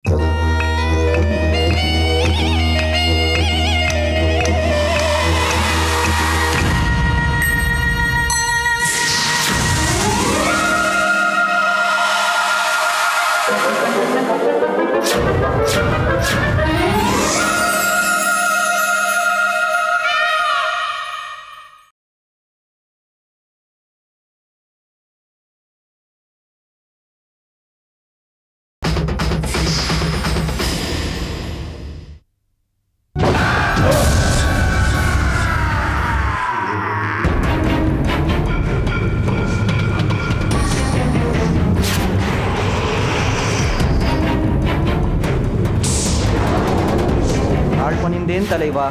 தாழ் பணிந்தேன் தலைவா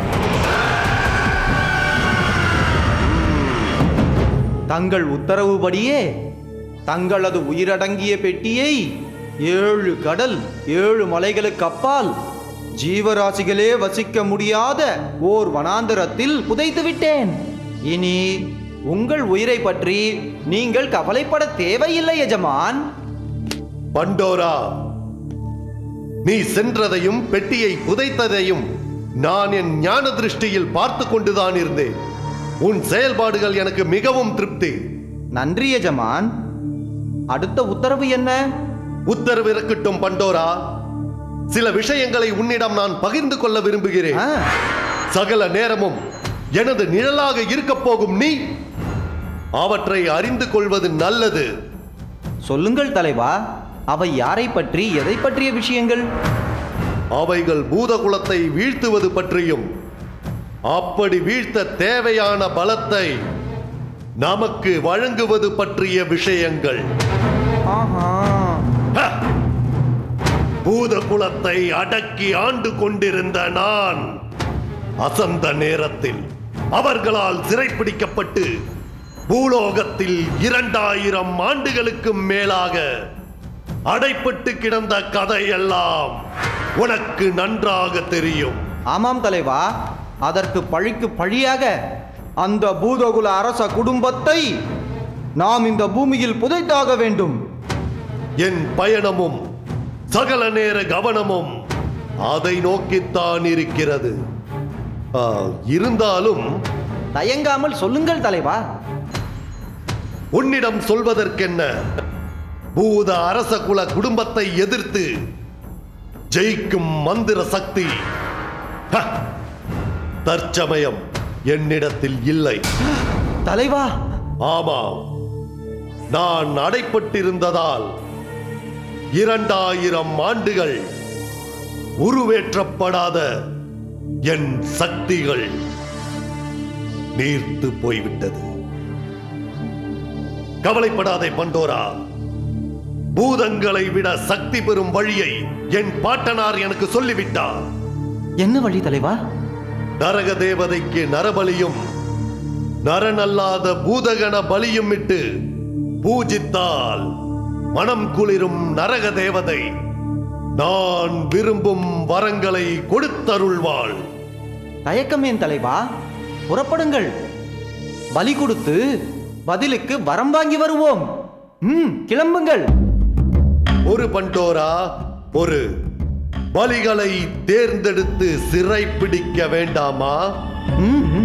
தங்கள் உத்தரவுபடியே தங்களது உயிரடங்கிய பெட்டியை ஏழு கடல் ஏழு மலைகளுக்கு அப்பால் ஜீவராசிகளே வசிக்க முடியாத ஓர் வனாந்தரத்தில் புதைத்து விட்டேன் இனி உங்கள் உயிரை பற்றி நீங்கள் கவலைப்பட தேவையில்லை எஜமான் பண்டோரா நீ சென்றதையும் பெட்டியை புதைத்ததையும் நான் என் ஞான திருஷ்டியில் பார்த்து கொண்டுதான் இருந்தேன் உன் செயல்பாடுகள் எனக்கு மிகவும் திருப்தி நன்றி எஜமான் அடுத்த உத்தரவு என்ன உத்தரவு இருக்கட்டும் பண்டோரா சில விஷயங்களை உன்னிடம் நான் பகிர்ந்து கொள்ள விரும்புகிறேன் ஆ, சகல நேரமும் எனது நிழலாக இருக்கப் போகும் நீ அவற்றை அறிந்து கொள்வது நல்லது சொல்லுங்கள் தலைவா அவை யாரை பற்றி எதை பற்றிய விஷயங்கள் அவைகள் பூதகுலத்தை வீழ்த்துவது பற்றியும் அப்படி வீழ்த்த தேவையான பலத்தை நமக்கு வழங்குவது பற்றிய விஷயங்கள் ஆஹா ஹ! பூதகுலத்தை அடக்கி ஆண்டு கொண்டிருந்த நான் அசந்த நேரத்தில் அவர்களால் சிறைப்பிடிக்கப்பட்டு பூலோகத்தில் இரண்டாயிரம் ஆண்டுகளுக்கு மேலாக அடைப்பட்டு கிடந்த கதையெல்லாம் உனக்கு நன்றாக தெரியும் ஆமாம் தலைவா அதற்கு பழிக்கு பழியாக அந்த பூதகுல அரச குடும்பத்தை நாம் இந்த பூமியில் புதைத்தாக வேண்டும் என் பயணமும் சகல நேர கவனமும் அதை நோக்கித்தான் இருக்கிறது ஆ, இருந்தாலும் தயங்காமல் சொல்லுங்கள் தலைவா உன்னிடம் சொல்வதற்கென்ன பூத அரச குல குடும்பத்தை எதிர்த்து ஜெயிக்கும் மந்திர சக்தி ஹ! தற்சமயம் என்னிடத்தில் இல்லை தலைவா ஆமாம் நான் அடைப்பட்டிருந்ததால் இரண்டாயிரம் ஆண்டுகள் உருவேற்றப்படாத என் சக்திகள் நீர்த்து போய்விட்டது கவலைப்படாதே பண்டோரா பூதங்களை விட சக்தி பெறும் வழியை என் பாட்டனார் எனக்கு சொல்லிவிட்டார் என்ன வழி தலைவா நரக தேவதைக்கு நரபலியும் நரனல்லாத பூதகண பலியும் இட்டு பூஜித்தால் மனம் குளிரும் நரக தேவதை நான் விரும்பும் வரங்களை கொடுத்தருள்வாள் தயக்கமேன் தலைவா புறப்படுங்கள் பலி கொடுத்து பதிலுக்கு வரம் வாங்கி வருவோம் ம் கிளம்புங்கள் ஒரு பண்டோரா ஒரு பலிகளை தேர்ந்தெடுத்து சிறை பிடிக்க வேண்டாமா ம், ம்.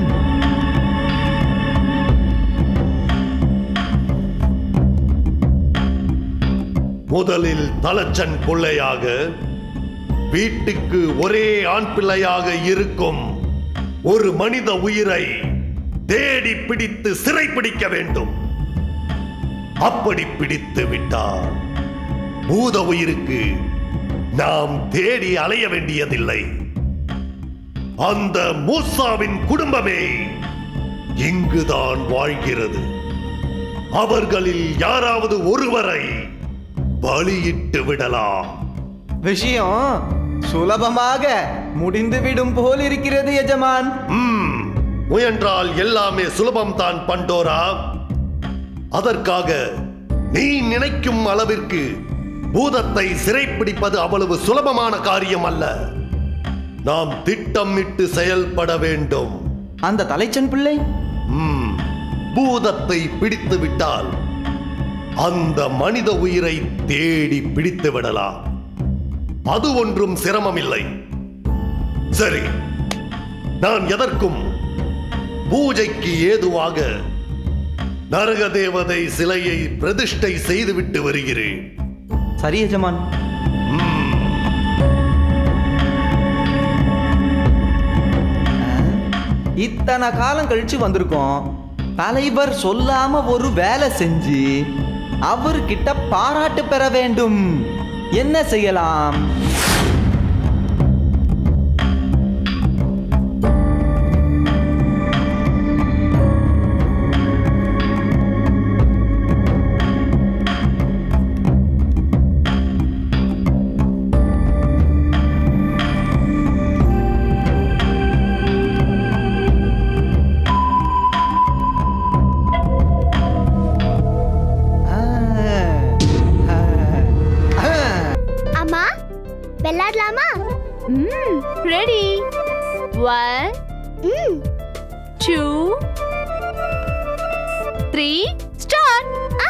முதலில் தலச்சன் பிள்ளையாக வீட்டுக்கு ஒரே ஆண் பிள்ளையாக இருக்கும் ஒரு மனித உயிரை தேடி பிடித்து சிறை பிடிக்க வேண்டும் அப்படி பிடித்து விட்டால் பூத உயிருக்கு நாம் தேடி அலைய வேண்டியதில்லை அந்த மூசாவின் குடும்பமே இங்குதான் வாழ்கிறது அவர்களில் யாராவது ஒருவரை பலியிட்டு விடலாம் விஷயம் சுலபமாக முடிந்துவிடும் போல் இருக்கிறது எஜமான் ம், முயன்றால் எல்லாமே சுலபம்தான் பண்டோரா அதற்காக நீ நினைக்கும் அளவிற்கு பூதத்தை சிறைப்பிடிப்பது அவ்வளவு சுலபமான காரியம் அல்ல நாம் திட்டமிட்டு செயல்பட வேண்டும் அந்த தலைச்சன் பிள்ளை ம், பூதத்தை பிடித்து விட்டால் அந்த மனித உயிரை தேடி பிடித்து விடலாம் அது ஒன்றும் சிரமமில்லை சரி நான் எதற்கும் பூஜைக்கு ஏதுவாக நரக தேவதை சிலையை பிரதிஷ்டை செய்துவிட்டு வருகிறேன் சரி எஜமான் இத்தனை காலம் கழிச்சு வந்திருக்கோம் தலைவர் சொல்லாம ஒரு வேலை செஞ்சு அவர்கிட்ட பாராட்டு பெற வேண்டும் என்ன செய்யலாம் ஆ, ஆ, ஆ. அம்மா விளையாடலாமா ம் ரெடி ஒன் ம் two three start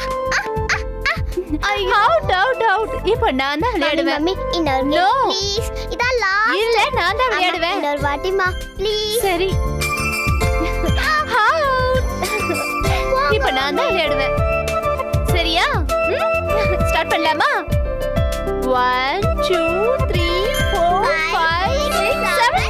out out out இப்போ நான் தான் விளையாடுவேன் மம்மி இன்னொரு No. ப்ளீஸ் இதான் லாஸ்ட் இல்ல நான் தான் விளையாடுவேன் இன்னொரு வாட்டிமா ப்ளீஸ் சரி Out. இப்போ நான் தான் விளையாடுவேன் சரியா ஸ்டார்ட் பண்ணலாமா one two three four five six seven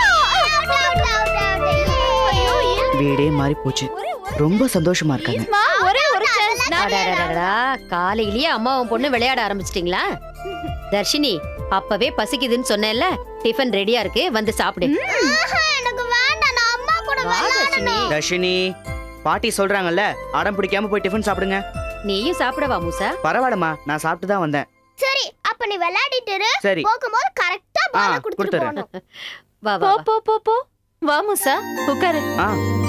ஐயோ இல்ல வீடே மாறி போச்சு ரொம்ப சந்தோஷமா இருக்காங்க மா ஒரே ஒரு சான்ஸ் நான் அடடடடா, காலையிலேயே அம்மாவும் பொண்ணு விளையாட ஆரம்பிச்சிட்டீங்களா தர்ஷினி அப்பவே பசிக்குதுன்னு சொன்னேன்ல டிஃபன் ரெடியா இருக்கு வந்து சாப்பிடு எனக்கு வேண்டாம் நான் அம்மா கூட வா தர்ஷினி தர்ஷினி பாட்டி சொல்றாங்கல்ல அடம் பிடிக்காம போய் டிஃபன் சாப்பிடுங்க நீயும் சாப்பிடவா மூசா பரவாயில்லம்மா நான் சாப்பிட்டு தான் வந்தேன் சரி அப்ப நீ விளையாடிட்டு இரு சரி போகும்போது கரெக்டா பால ஆ, குடுத்துட்டு கொடுத்துறேன். போகணும் வா போ வா வா. போ போ போ வா முசா உட்காரு ஆ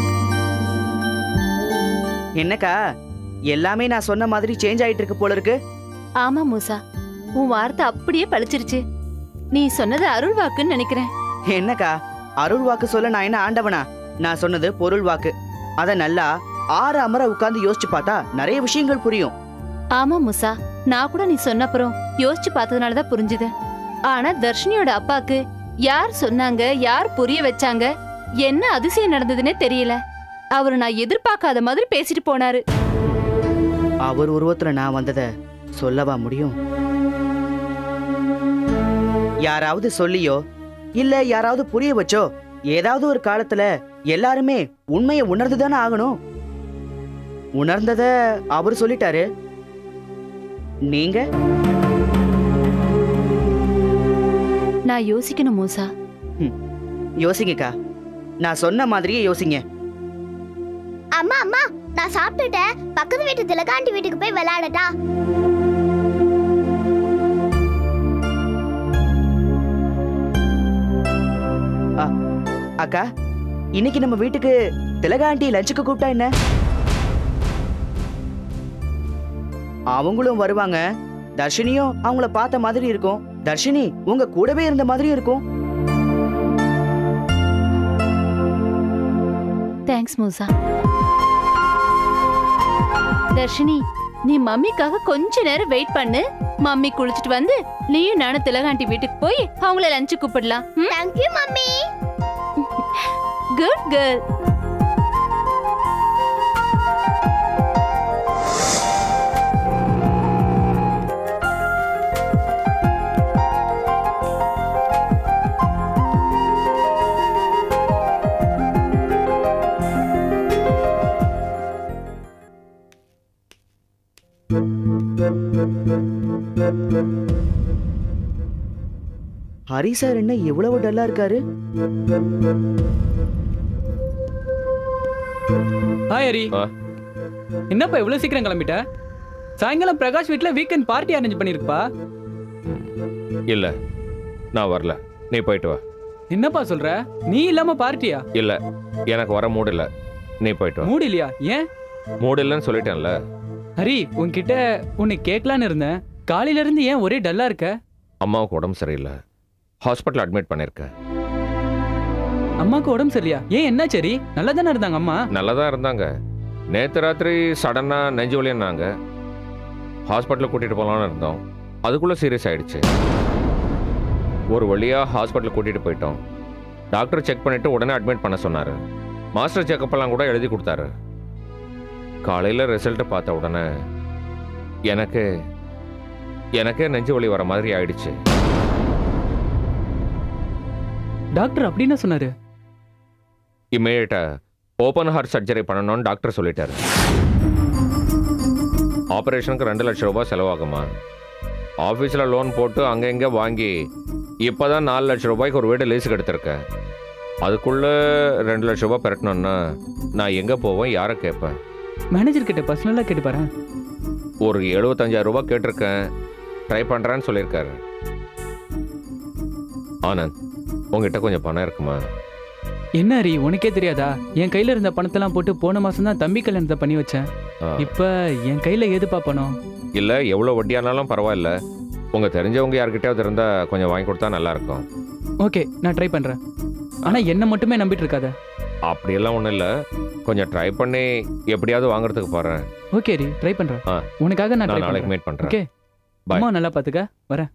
என்னக்கா எல்லாமே நான் சொன்ன மாதிரி சேஞ்ச் ஆயிட்டு இருக்கு போல இருக்கு ஆமா மூசா உன் வார்த்தை அப்படியே பழிச்சிருச்சு நீ சொன்னது அருள் வாக்குன்னு நினைக்கிறேன் என்னக்கா அருள் வாக்கு சொல்ல நான் என்ன ஆண்டவனா நான் சொன்னது பொருள் வாக்கு அத நல்லா ஆறு அமர உட்கார்ந்து யோசிச்சு பார்த்தா நிறைய விஷயங்கள் புரியும் ஆமா முசா நான் கூட நீ சொன்னப்புறம் யோசிச்சு பார்த்ததுனால தான் புரிஞ்சுது ஆனா தர்ஷினியோட அப்பாக்கு யார் சொன்னாங்க யார் புரிய வச்சாங்க என்ன அதிசயம் நடந்ததுன்னே தெரியல அவரு நான் எதிர்பார்க்காத மாதிரி பேசிட்டு போனாரு அவர் உருவத்துல நான் வந்தத சொல்லவா முடியும் யாராவது சொல்லியோ இல்ல யாராவது புரிய வச்சோ ஏதாவது ஒரு காலத்துல எல்லாருமே உண்மையை உணர்ந்துதானே ஆகணும் உணர்ந்தத அவர் சொல்லிட்டாரு நீங்க நான் யோசிக்கணும் மூசா யோசிங்கக்கா நான் சொன்ன மாதிரியே யோசிங்க அம்மா அம்மா நான் சாப்பிட்டுட்டேன் பக்கத்து வீட்டு திலகாண்டி வீட்டுக்கு போய் விளையாடட்டா அக்கா இன்னைக்கு நம்ம வீட்டுக்கு திலகா ஆண்டி லஞ்சுக்கு கூப்பிட்டா என்ன அவங்களும் வருவாங்க தர்ஷினியும் அவங்கள பார்த்த மாதிரி இருக்கும் தர்ஷினி உங்க கூடவே இருந்த மாதிரி இருக்கும் தேங்க்ஸ் மூசா தர்ஷினி நீ மம்மிக்காக கொஞ்ச நேரம் வெயிட் பண்ணு மம்மி குளிச்சிட்டு வந்து நீயும் நானும் திலகாண்டி வீட்டுக்கு போய் அவங்கள லஞ்சு கூப்பிடலாம் thank you mummy good girl Hari sir என்ன இவ்வளவு டல்லா இருக்காரு ஹாய் ஹரி ஆ. என்னப்பா இவ்வளவு சீக்கிரம் கிளம்பிட்ட சாயங்காலம் பிரகாஷ் வீட்ல வீக்கெண்ட் பார்ட்டி அரேஞ்ச் பண்ணிருப்பா இல்ல நான் வரல நீ போயிட்டு வா என்னப்பா சொல்ற நீ இல்லாம பார்ட்டியா இல்ல எனக்கு வர மூடு இல்ல நீ போயிட்டு வா மூடு இல்லையா ஏன் மூடு இல்லைன்னு சொல்லிட்டேன்ல ஹரி உன்கிட்ட உன்னை கேட்கலான்னு இருந்தேன் காலையில இருந்து ஏன் ஒரே டல்லா இருக்க அம்மாவுக்கு உடம்பு சரியில்லை ஹாஸ்பிட்டல் அட்மிட் பண்ணியிருக்கேன் அம்மாக்கு உடம்பு சரியில்லையா ஏன் என்ன சரி நல்லா தானே இருந்தாங்க அம்மா நல்லா தான் இருந்தாங்க நேற்று ராத்திரி சடனாக நெஞ்சு வலின்னாங்க ஹாஸ்பிட்டலில் கூட்டிகிட்டு போகலான்னு இருந்தோம் அதுக்குள்ளே சீரியஸ் ஆயிடுச்சு ஒரு வழியாக ஹாஸ்பிட்டல் கூட்டிகிட்டு போயிட்டோம் டாக்டர் செக் பண்ணிவிட்டு உடனே அட்மிட் பண்ண சொன்னார் மாஸ்டர் செக்கப்பெல்லாம் கூட எழுதி கொடுத்தாரு காலையில் ரிசல்ட்டு பார்த்த உடனே எனக்கு எனக்கே நெஞ்சு வலி வர மாதிரி ஆயிடுச்சு டாக்டர் அப்படி என்ன சொன்னாரு இமீடியட்டாக ஓப்பன் ஹார்ட் சர்ஜரி பண்ணணும்னு டாக்டர் சொல்லிட்டாரு ஆப்ரேஷனுக்கு ரெண்டு லட்சம் ரூபாய் செலவாகுமா ஆஃபீஸில் லோன் போட்டு அங்கே இங்கே வாங்கி இப்போ தான் நாலு லட்சம் ரூபாய்க்கு ஒரு வீடு லீஸுக்கு எடுத்திருக்கேன் அதுக்குள்ளே ரெண்டு லட்சம் ரூபாய் பெரட்டணும்னா நான் எங்கே போவேன் யாரை கேட்பேன் மேனேஜர் கிட்ட பர்சனலாக கேட்டு பாரு ஒரு எழுபத்தஞ்சாயிரம் ரூபாய் கேட்டிருக்கேன் ட்ரை பண்ணுறேன்னு சொல்லியிருக்காரு ஆனந்த் உங்ககிட்ட கொஞ்சம் பணம் இருக்குமா என்ன ஹரி உனக்கே தெரியாதா என் கையில இருந்த பணத்தெல்லாம் போட்டு போன மாசம் தான் தம்பி கல்யாணத்தை பண்ணி வச்சேன் ஆ. இப்ப என் கையில ஏதுப்பா பணம் இல்லை எவ்வளோ வட்டியானாலும் பரவாயில்ல உங்கள் தெரிஞ்சவங்க யார்கிட்டயாவது இருந்தால் கொஞ்சம் வாங்கி கொடுத்தா நல்லாயிருக்கும் ஓகே நான் ட்ரை பண்றேன் ஆனா என்ன மட்டுமே நம்பிட்டு இருக்காத அப்படியெல்லாம் ஒன்றும் இல்லை கொஞ்சம் ட்ரை பண்ணி எப்படியாவது வாங்குறதுக்கு போகிறேன் ஓகே ஹரி ட்ரை பண்றேன் ஆ. உனக்காக நான் ட்ரை நான் நாளைக்கு பண்றேன் மீட் பண்ணுறேன் ஓகே Bye. அம்மா நல்லா பாத்துக்க வரேன்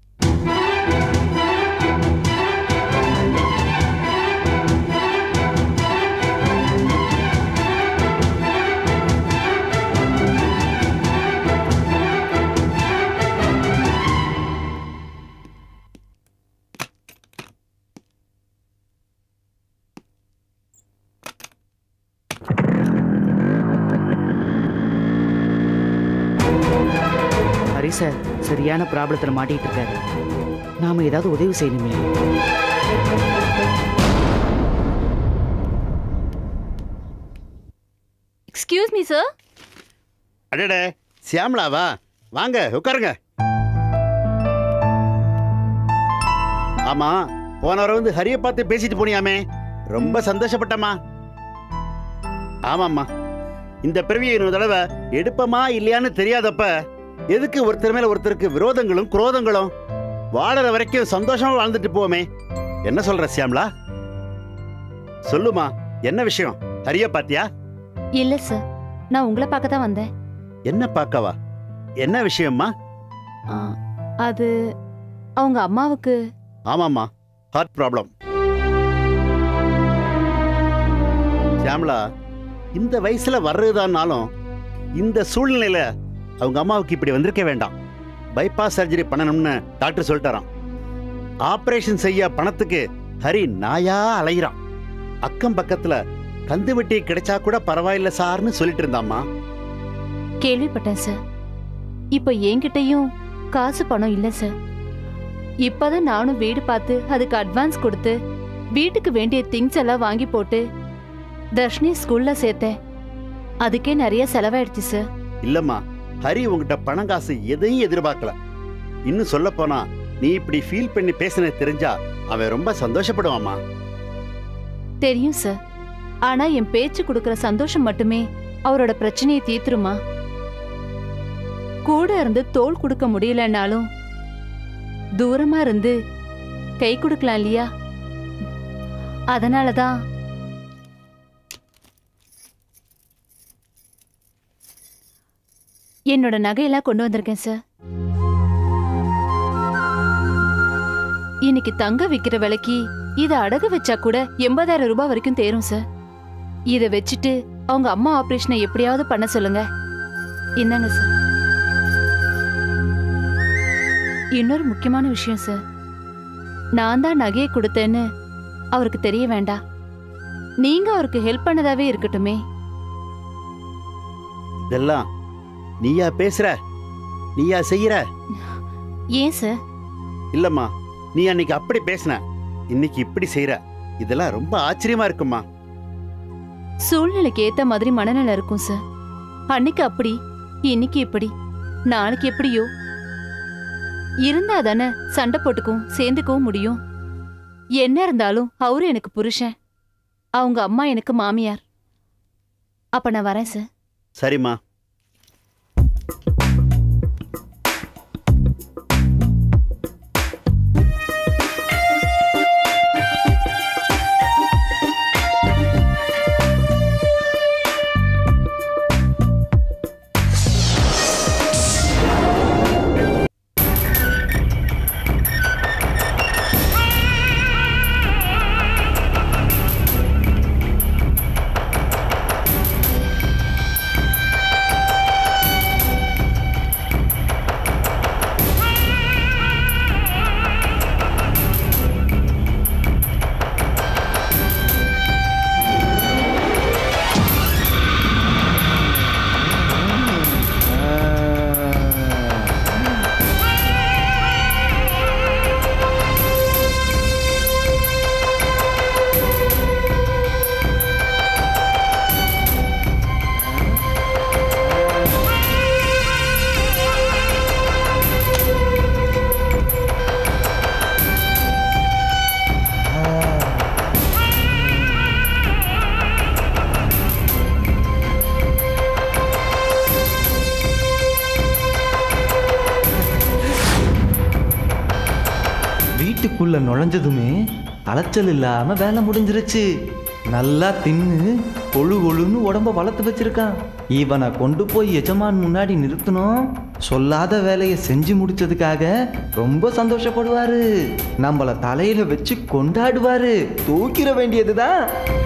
ஹரி சார் சரியான ப்ராப்ளத்தில் மாட்டிட்டு இருக்காரு நாம ஏதாவது உதவி செய்யணுமே எக்ஸ்கியூஸ் மீ சார் அடடே சியாமலாவா வாங்க உட்காருங்க ஆமா போன வாரம் வந்து ஹரிய பார்த்து பேசிட்டு போனியாமே ரொம்ப சந்தோஷப்பட்டம்மா ஆமாம்மா இந்த பிறவியை இன்னொரு தடவை எடுப்பமா இல்லையான்னு தெரியாதப்ப எதுக்கு ஒருத்தர் மேல ஒருத்தருக்கு விரோதங்களும் குரோதங்களும் வாழற வரைக்கும் சந்தோஷமா வாழ்ந்துட்டு போவோமே என்ன சொல்ற சியாமலா சொல்லுமா என்ன விஷயம் ஹரிய பாத்தியா இல்ல சார் நான் உங்களை பார்க்க தான் வந்தேன் என்ன பார்க்கவா என்ன விஷயம்மா ஆ, அது அவங்க அம்மாவுக்கு ஆமாம்மா ஹார்ட் ப்ராப்ளம் சியாமலா இந்த வயசுல வர்றதுதான்னாலும் இந்த சூழ்நிலையில அவங்க அம்மாவுக்கு இப்படி வந்திருக்க வேண்டாம் பைபாஸ் சர்ஜரி பண்ணணும்னு டாக்டர் சொல்லிட்டாராம் ஆபரேஷன் செய்ய பணத்துக்கு ஹரி நாயா அலையிறான் அக்கம் பக்கத்துல கந்து வெட்டி கிடைச்சா கூட பரவாயில்ல சார்னு சொல்லிட்டு இருந்தாம்மா கேள்விப்பட்டேன் சார் இப்போ என்கிட்டயும் காசு பணம் இல்ல சார் இப்பதான் நானும் வீடு பார்த்து அதுக்கு அட்வான்ஸ் கொடுத்து வீட்டுக்கு வேண்டிய திங்ஸ் எல்லாம் வாங்கி போட்டு தர்ஷினி ஸ்கூல்ல சேர்த்தேன் அதுக்கே நிறைய செலவாயிடுச்சு சார் இல்லம்மா ஹரி உங்ககிட்ட பணம் காசு எதையும் எதிர்பார்க்கல இன்னும் சொல்ல போனா நீ இப்படி ஃபீல் பண்ணி பேசினது தெரிஞ்சா அவன் ரொம்ப சந்தோஷப்படுவாம்மா தெரியும் சார் ஆனா என் பேச்சு கொடுக்கற சந்தோஷம் மட்டுமே அவரோட பிரச்சனையை தீர்த்துருமா கூட இருந்து தோள் கொடுக்க முடியலன்னாலும் தூரமா இருந்து கை கொடுக்கலாம் இல்லையா அதனாலதான் என்னோட நகையெல்லாம் கொண்டு வந்திருக்கேன் சார் இன்னைக்கு தங்க விக்கிற விலைக்கு இத அடகு வச்சா கூட எண்பதாயிரம் ரூபாய் வரைக்கும் தேரும் சார் இத வச்சுட்டு அவங்க அம்மா ஆபரேஷனை எப்படியாவது பண்ண சொல்லுங்க இந்தாங்க சார் இன்னொரு முக்கியமான விஷயம் சார் நான் தான் நகையை கொடுத்தேன்னு அவருக்கு தெரிய வேண்டாம் நீங்க அவருக்கு ஹெல்ப் பண்ணதாவே இருக்கட்டுமே இதெல்லாம் நீயா பேசுற நீயா செய்யற ஏன் சார் இல்லம்மா நீ அன்னைக்கு அப்படி பேசின இன்னைக்கு இப்படி செய்யற இதெல்லாம் ரொம்ப ஆச்சரியமா இருக்குமா சூழ்நிலைக்கு ஏத்த மாதிரி மனநிலை இருக்கும் சார் அன்னைக்கு அப்படி இன்னைக்கு இப்படி நாளைக்கு எப்படியோ இருந்தா தானே சண்டை போட்டுக்கவும் சேர்ந்துக்கவும் முடியும் என்ன இருந்தாலும் அவரு எனக்கு புருஷன் அவங்க அம்மா எனக்கு மாமியார் அப்ப நான் வரேன் சார் சரிம்மா வீட்டுக்குள்ள நுழைஞ்சதுமே அலைச்சல் இல்லாம வேலை முடிஞ்சிருச்சு நல்லா தின்னு கொழு கொழுன்னு உடம்ப வளர்த்து வச்சிருக்கான் இவனை கொண்டு போய் எஜமான் முன்னாடி நிறுத்தணும் சொல்லாத வேலையை செஞ்சு முடிச்சதுக்காக ரொம்ப சந்தோஷப்படுவாரு நம்மள தலையில வச்சு கொண்டாடுவாரு தூக்கிற வேண்டியதுதான்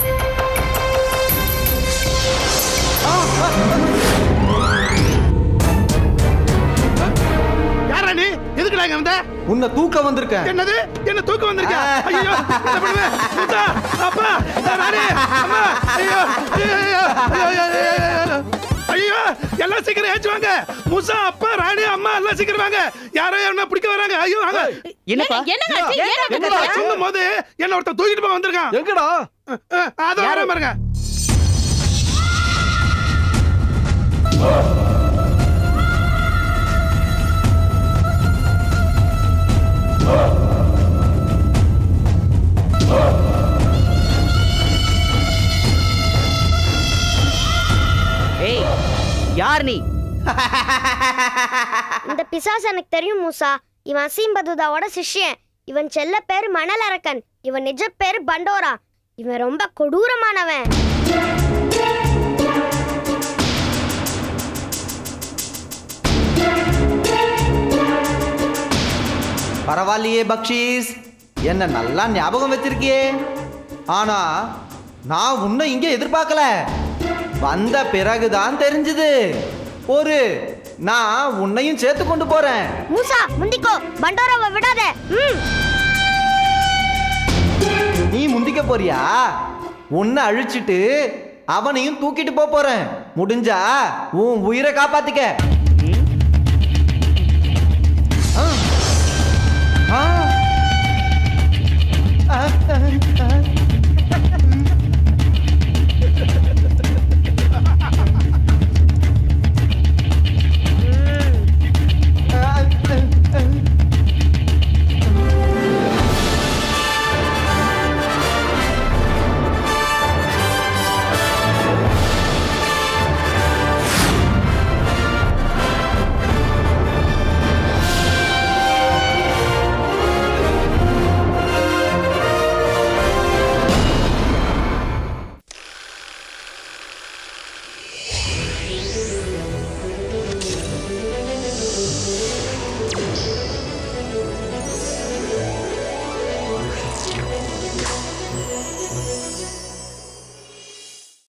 யாரா நீ எதுக்குடா இங்க வந்த உன்னை தூக்க வந்திருக்கேன் என்னது என்ன தூக்கம் வந்திருக்கா ஐயோ என்ன பண்ணுவேன் முத்தா அப்பா ராணி அம்மா ஐயோ ஐயோ ஐயோ ஐயோ, ஐயோ, ஐயோ, ஐயோ. ஐயோ எல்லாம் சீக்கிரம் ஏச்சு வாங்க முசா அப்பா ராணி அம்மா எல்லாம் சீக்கிரம் வாங்க யாரோ என்ன பிடிக்க வராங்க ஐயோ வாங்க என்னப்பா என்னடா சொல்லும் போது என்ன ஒருத்தன் தூக்கிட்டு போய் வந்திருக்கான் எங்கடா அது வர பாருங்க ஏய் யார் நீ இந்த பிசாசு எனக்கு தெரியும் மூசா இவன் அசீம்பதுதாவோட சிஷ்யன் இவன் செல்ல பேரு மணல் அரக்கன் இவன் நிஜ பேரு பண்டோரா இவன் ரொம்ப கொடூரமானவன் பரவாயில்லையே பக்ஷீஸ் என்ன நல்லா ஞாபகம் வச்சிருக்கியே ஆனா நான் உன்னை இங்க எதிர்பார்க்கல வந்த பிறகுதான் தெரிஞ்சது ஒரு நான் உன்னையும் சேர்த்து கொண்டு போறேன் மூசா முந்திக்கோ பண்டோராவை விடாத ம் நீ முந்திக்க போறியா உன்னை அழிச்சிட்டு அவனையும் தூக்கிட்டு போப் போறேன் முடிஞ்சா உன் உயிரை காப்பாத்திக்க